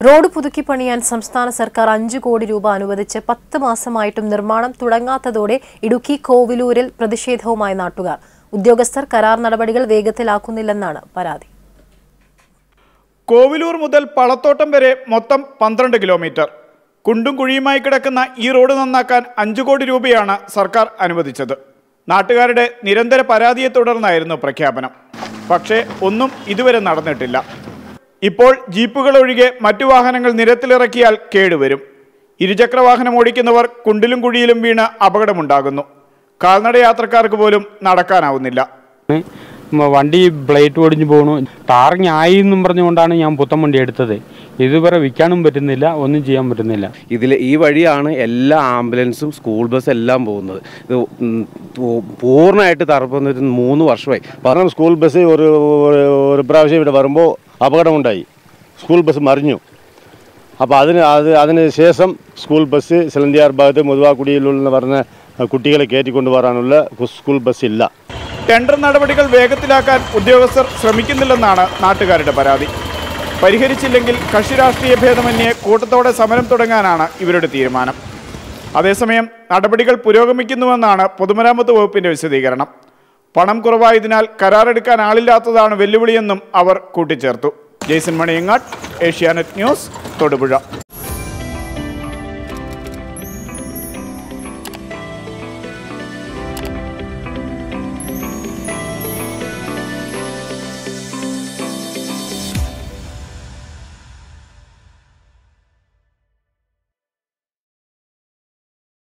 road പുതുക്കി പണിയാൻ സംസ്ഥാന സർക്കാർ അഞ്ചു കോടി രൂപ അനുവദിച്ച് പത്ത് മാസമായിട്ടും നിർമ്മാണം തുടങ്ങാത്തതോടെ ഇടുക്കി കോവിലൂരിൽ പ്രതിഷേധവുമായി നാട്ടുകാർ ഉദ്യോഗസ്ഥർ കരാർ നടപടികൾ വേഗത്തിലാക്കുന്നില്ലെന്നാണ് പരാതി കോവിലൂർ മുതൽ പളത്തോട്ടം വരെ മൊത്തം പന്ത്രണ്ട് കിലോമീറ്റർ കുണ്ടും കുഴിയുമായി കിടക്കുന്ന ഈ റോഡ് നന്നാക്കാൻ അഞ്ചു കോടി രൂപയാണ് സർക്കാർ അനുവദിച്ചത് നാട്ടുകാരുടെ നിരന്തര പരാതിയെ തുടർന്നായിരുന്നു പ്രഖ്യാപനം പക്ഷേ ഒന്നും ഇതുവരെ നടന്നിട്ടില്ല ഇപ്പോൾ ജീപ്പുകൾ ഒഴികെ മറ്റു വാഹനങ്ങൾ നിരത്തിലിറക്കിയാൽ കേടുവരും ഇരുചക്ര വാഹനം ഓടിക്കുന്നവർ കുണ്ടിലും കുഴിയിലും വീണ് അപകടമുണ്ടാകുന്നു കാൽനട യാത്രക്കാർക്ക് പോലും നടക്കാനാവുന്നില്ല മ- വണ്ടി ബ്ലേറ്റ് ഒടിഞ്ഞു പോകണു ടാറിങ് ആയി എന്നും പറഞ്ഞുകൊണ്ടാണ് ഞാൻ പുത്തൻ വണ്ടി എടുത്തത് ഇതുവരെ വിൽക്കാനും പറ്റുന്നില്ല ഒന്നും ചെയ്യാൻ പറ്റുന്നില്ല ഇതിൽ ഈ വഴിയാണ് എല്ലാ ആംബുലൻസും സ്കൂൾ ബസ് എല്ലാം പോകുന്നത് ഇത് ഉം പൂ- പൂർണ്ണമായിട്ട് തറപ്പുന്നിട്ട് മൂന്ന് വർഷമായി കാരണം സ്കൂൾ ബസ് ഒരു ഒരു- ഒരു പ്രാവശ്യം ഇവിടെ വരുമ്പോൾ അപകടമുണ്ടായി സ്കൂൾ ബസ് മറിഞ്ഞു അപ്പോൾ അതിന് അത് അതിന് ശേഷം സ്കൂൾ ബസ് സിലന്തിയാർ ഭാഗത്ത് മുതുവാക്കുടിയിലുള്ള പറഞ്ഞ കുട്ടികളെ കയറ്റിക്കൊണ്ട് വരാനുള്ള സ്കൂൾ ബസ് ഇല്ല ടെൻഡർ നടപടികൾ വേഗത്തിലാക്കാൻ ഉദ്യോഗസ്ഥർ ശ്രമിക്കുന്നില്ലെന്നാണ് നാട്ടുകാരുടെ പരാതി പരിഹരിച്ചില്ലെങ്കിൽ കക്ഷി രാഷ്ട്രീയ ഭേദമന്യേ കൂട്ടത്തോടെ സമരം തുടങ്ങാനാണ് ഇവരുടെ തീരുമാനം അതേസമയം നടപടികൾ പുരോഗമിക്കുന്നുവെന്നാണ് പൊതുമരാമത്ത് വകുപ്പിന്റെ വിശദീകരണം പണം കുറവായതിനാൽ കരാറെടുക്കാൻ ആളില്ലാത്തതാണ് വെല്ലുവിളിയെന്നും അവർ കൂട്ടിച്ചേർത്തു ജെയ്സൺ മണിയങ്ങാട് ഏഷ്യാനെറ്റ് ന്യൂസ് തൊടുപുഴ